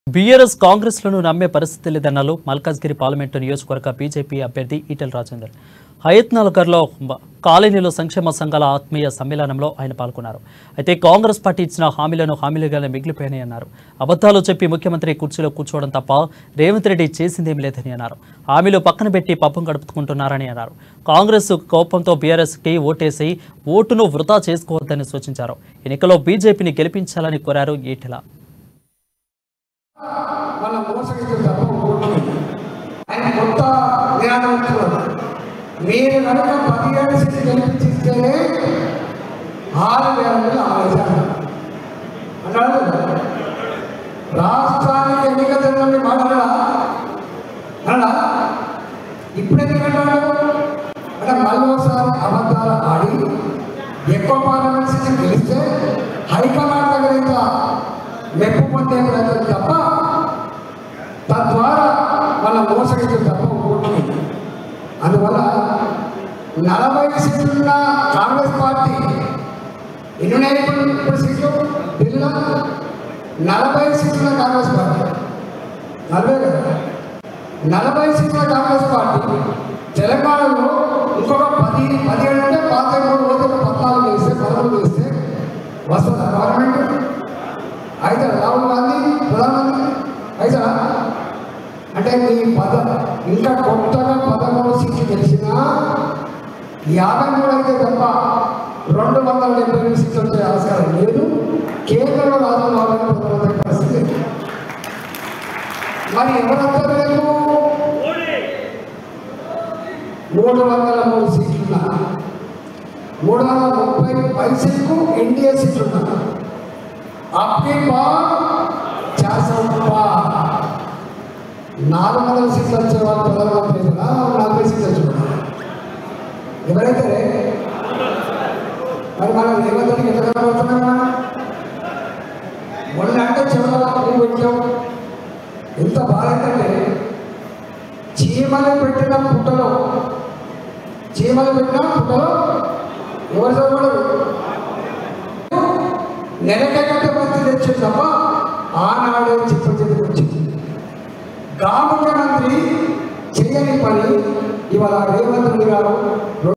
BRS కాంగ్రెస్లను నమ్మే పరిస్థితి లేదన్నారు మల్కాజ్గిరి పార్లమెంటు నియోజకవర్గ బీజేపీ అభ్యర్థి ఈటెల రాజేందర్ హయత్ నగర్లో మ- కాలనీలో సంక్షేమ సంఘాల ఆత్మీయ సమ్మేళనంలో ఆయన పాల్గొన్నారు అయితే కాంగ్రెస్ పార్టీ ఇచ్చిన హామీలను హామీలుగానే మిగిలిపోయాయని అన్నారు అబద్ధాలు చెప్పి ముఖ్యమంత్రి కుర్చీలో కూర్చోవడం తప్ప రేవంత్ రెడ్డి చేసిందేం లేదని అన్నారు హామీలు పక్కన పెట్టి పబ్బం గడుపుకుంటున్నారని అన్నారు కాంగ్రెస్ కోపంతో బీఆర్ఎస్కి ఓటేసి ఓటును వృధా చేసుకోవద్దని సూచించారు ఎన్నికల్లో బీజేపీని గెలిపించాలని కోరారు ఈటెల వాళ్ళ మోసగించే తప్ప ఇంకోటి ఆయన కొత్త జ్ఞానం ఇస్తున్నారు మీరు కనుక పదిహేడు సీట్లు గెలిపించిస్తేనే ఆరు వేల మంది ఆలోచన అన్నాడు కదా. రాష్ట్రానికి ఎన్నిక జరిగిన మాట్లాడా అన్నా ఇప్పుడు ఎందుకంటాడు అంటే మళ్ళీ ఒకసారి అబద్ధాలు ఆడి ఎక్కువ పార్లమెంట్ సీట్లు గెలిస్తే హైకమాండ్ దగ్గర ఇంకా మెప్పు పొందే ప్రయత్నం తప్ప తద్వారా వాళ్ళ మోసగించే తప్ప ఇంకోటి అందువల్ల నలభై సీట్లున్న కాంగ్రెస్ పార్టీ ఎన్ని ఉన్నాయి ఇప్పుడు ఇప్పుడు సీట్లు ఢిల్లీలో నలభై సీట్లున్న కాంగ్రెస్ పార్టీ నలభై కదా నలభై సీట్ల కాంగ్రెస్ పార్టీ తెలంగాణలో ఇంకొక పది పదిహేడు అంటే పాత మూడు రోజులు పద్నాలుగు వేస్తే పదమూడు వేస్తే వస్తుందా గవర్నమెంట్ అయితే రాహుల్ గాంధీ ప్రధానమంత్రి అయితే అంటే మీ పద ఇంకా కొత్తగా పదమూడు సీట్లు గెలిచినా యాభై మూడు అయితే తప్ప రెండు వందల డెబ్బై ఎనిమిది సీట్లు వచ్చే ఆస్కారం లేదు కేంద్రంలో రాజు ప్రధానమంత్రి పరిస్థితి లేదు. మరి ఎవరంతా లేదు మూడు వందల మూడు సీట్లున్నా మూడు వందల ముప్పై పైసలకు ఎన్డీఏ సీట్లున్నా आपके पास चार सौ నాలుగు వందల సీట్లు వచ్చే వాళ్ళు ప్రధానమంత్రి కూడా నలభై సీట్లు వచ్చేవాడు ఎవరైతే మరి మనం రేవంత్ రెడ్డికి ఎట్లా కనబడుతున్నాం మొన్న అంటే చెవుల పువ్వు పెట్టాం ఎంత బాధ ఏంటంటే చీమలు పెట్టిన పుట్టలో చీమలు పెట్టిన పుట్టలో ఎవరు చదవడు నెలకట్టే పరిస్థితి వచ్చింది తప్ప ఆనాడే చిత్త చేతికి వచ్చింది గా ముఖ్యమంత్రి చేయని పని ఇవాళ రేవంత్ రెడ్డి గారు